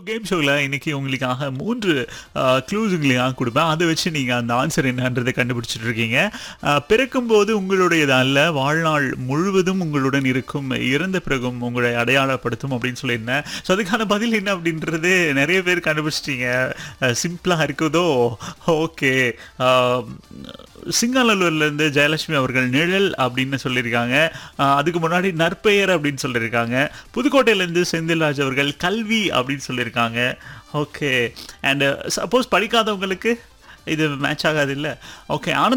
game ஷோவில் இன்னைக்கு உங்களுக்காக மூன்று க்ளூஸ் உங்களுக்காக கொடுப்பேன் அதை வச்சு நீங்கள் அந்த ஆன்சர் என்னன்றதை கண்டுபிடிச்சிட்டு இருக்கீங்க அஹ், பிறக்கும்போது உங்களுடையது அல்ல வாழ்நாள் முழுவதும் உங்களுடன் இருக்கும் இறந்த பிறகும் உங்களை அடையாளப்படுத்தும் அப்படின்னு சொல்லியிருந்தேன் ஸோ அதுக்கான பதில் என்ன அப்படின்றது நிறைய பேர் கண்டுபிடிச்சிட்டீங்க சிம்பிளாக இருக்குதோ ஓகே சிங்காநல்லூர்லேருந்து ஜெயலட்சுமி அவர்கள் நிழல் அப்படின்னு சொல்லியிருக்காங்க அஹ், அதுக்கு முன்னாடி நற்பெயர் அப்படின்னு சொல்லியிருக்காங்க புதுக்கோட்டையிலேருந்து செந்தில்ராஜ் அவர்கள் கல்வி அப்படின்னு சொல்லியிருக்காங்க ஓகே அண்ட் சப்போஸ் படிக்காதவங்களுக்கு இது மேட்ச் ஆகாது இல்லை ஓகே ஆனந்த்